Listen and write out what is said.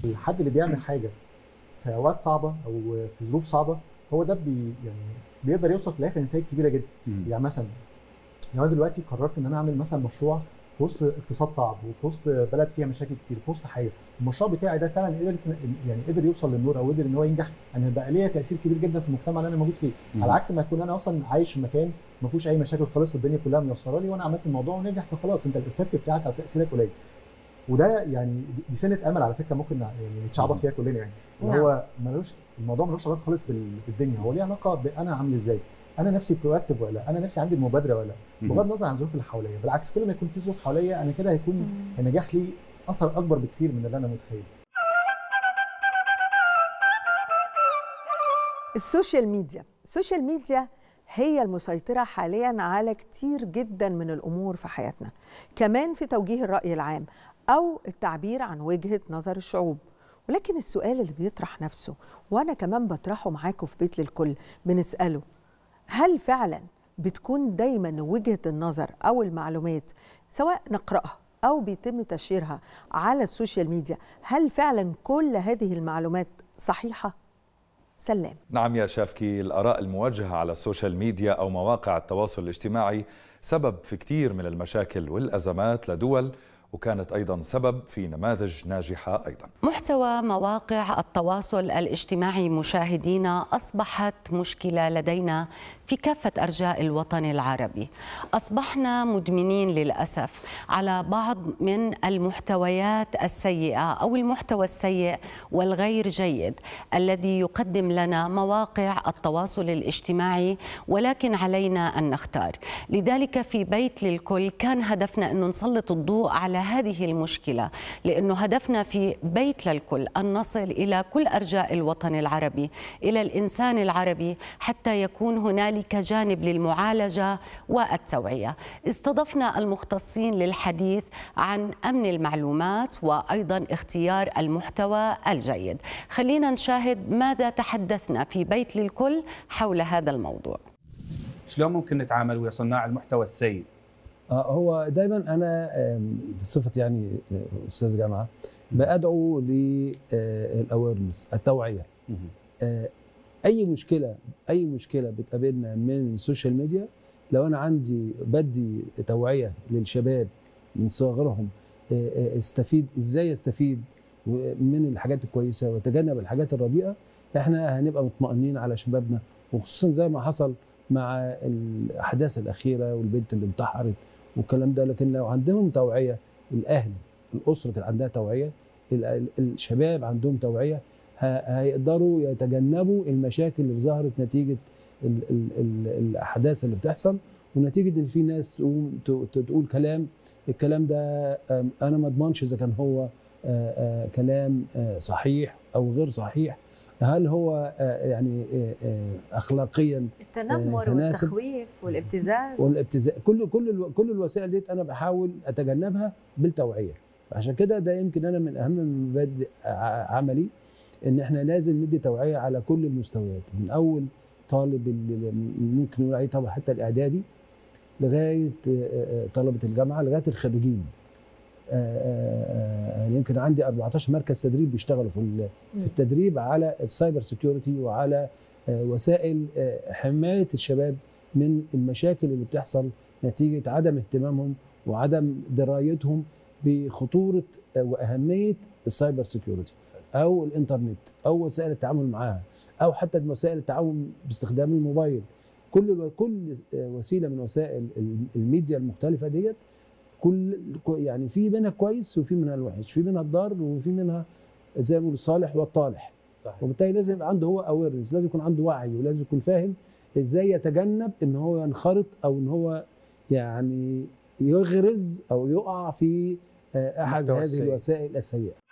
الحد اللي بيعمل حاجه في اوقات صعبه او في ظروف صعبه هو ده بي يعني بيقدر يوصل في الاخر لنتائج كبيره جدا مم. يعني مثلا لو انا دلوقتي قررت ان انا اعمل مثلا مشروع في وسط اقتصاد صعب وفي وسط بلد فيها مشاكل كتير في وسط حاجه المشروع بتاعي ده فعلا قدر يعني قدر يوصل للنور او قدر ان هو ينجح انا بقى ليا تاثير كبير جدا في المجتمع اللي انا موجود فيه مم. على عكس ما اكون انا اصلا عايش في مكان ما فيهوش اي مشاكل خالص والدنيا كلها ميسره لي وانا عملت الموضوع ونجح فخلاص انت الايفكت بتاعك او تاثيرك قليل وده يعني دي- دي سنه امل على فكره ممكن يعني نتشعبط فيها كلنا يعني اللي نعم. هو ملوش الموضوع ملوش علاقه خالص بال- بالدنيا هو ليه علاقه بانا عامل ازاي انا نفسي برو اكتف ولا لا؟ انا نفسي عندي المبادره ولا لا مم. بغض النظر عن الظروف اللي حواليا بالعكس كل ما يكون في ظروف حواليا انا كده هيكون النجاح لي اثر اكبر بكتير من اللي انا متخيله السوشيال ميديا السوشيال ميديا هي المسيطرة حاليا على كتير جدا من الأمور في حياتنا كمان في توجيه الرأي العام أو التعبير عن وجهة نظر الشعوب ولكن السؤال اللي بيطرح نفسه وأنا كمان بطرحه معاكم في بيت للكل بنسأله هل فعلا بتكون دايما وجهة النظر أو المعلومات سواء نقرأها أو بيتم تشهيرها على السوشيال ميديا هل فعلا كل هذه المعلومات صحيحة؟ سلام نعم يا شافكي الآراء الموجهة على السوشيال ميديا أو مواقع التواصل الاجتماعي سبب في كثير من المشاكل والأزمات لدول وكانت أيضا سبب في نماذج ناجحة أيضا محتوى مواقع التواصل الاجتماعي مشاهدينا اصبحت مشكله لدينا في كافه ارجاء الوطن العربي. اصبحنا مدمنين للاسف على بعض من المحتويات السيئه او المحتوى السيء والغير جيد الذي يقدم لنا مواقع التواصل الاجتماعي ولكن علينا ان نختار. لذلك في بيت للكل كان هدفنا انه نسلط الضوء على هذه المشكله لانه هدفنا في بيت للكل ان نصل الى كل ارجاء الوطن العربي الى الانسان العربي حتى يكون هنالك جانب للمعالجه والتوعيه استضفنا المختصين للحديث عن امن المعلومات وايضا اختيار المحتوى الجيد خلينا نشاهد ماذا تحدثنا في بيت للكل حول هذا الموضوع شلون ممكن نتعامل ويا صناع المحتوى السيء؟ آه، هو دايما انا آم، بصفتي يعني آه، استاذ جامعه بادعو للاويرنس التوعيه آه، اي مشكله اي مشكله بتقابلنا من السوشيال ميديا لو انا عندي بدي توعيه للشباب من صغرهم آه، آه، استفيد ازاي استفيد و- من الحاجات الكويسه واتجنب الحاجات الرديئه احنا هنبقى مطمئنين على شبابنا وخصوصا زي ما حصل مع الاحداث الاخيره والبنت اللي انتحرت والكلام ده لكن لو عندهم توعيه الاهل الاسره كانت عندها توعيه ال- ال- الشباب عندهم توعيه ه- هيقدروا يتجنبوا المشاكل اللي ظهرت نتيجه ال ال ال الاحداث اللي بتحصل ونتيجه ان في ناس تقوم ت- ت- تقول كلام الكلام ده أم، انا ما اضمنش اذا كان هو آه، آه، كلام آه، صحيح او غير صحيح هل هو آه، يعني آه، آه، اخلاقيا التنمر تناسب. والتخويف والابتزاز والابتزاز كل كل الو- كل الوسائل ديت انا بحاول اتجنبها بالتوعيه عشان كده ده يمكن انا من اهم مبادئ ع- عملي ان احنا لازم ندي توعيه على كل المستويات من اول طالب اللي ممكن نقول عليه طبعا حتى الاعدادي لغايه آه، آه، طلبه الجامعه لغايه الخريجين آه، آه، آه، يمكن عندي 14 مركز تدريب بيشتغلوا في ال- في التدريب على السايبر سيكيورتي وعلى آه، وسائل آه، حمايه الشباب من المشاكل اللي بتحصل نتيجه عدم اهتمامهم وعدم درايتهم بخطوره آه، واهميه السايبر سيكيورتي او الانترنت او وسائل التعامل معها او حتى وسائل التعاون باستخدام الموبايل كل كل آه، وسيله من وسائل الميديا المختلفه ديت كل يعني في منها كويس وفي منها الوحش في منها الضار وفي منها زي ما بيقولوا الصالح والطالح صحيح. وبالتالي لازم يبقى عنده هو اويرنس لازم يكون عنده وعي ولازم يكون فاهم ازاي يتجنب ان هو ينخرط او ان هو يعني يغرز او يقع في آه، احد المحتوى هذه السيء. الوسائل السيئه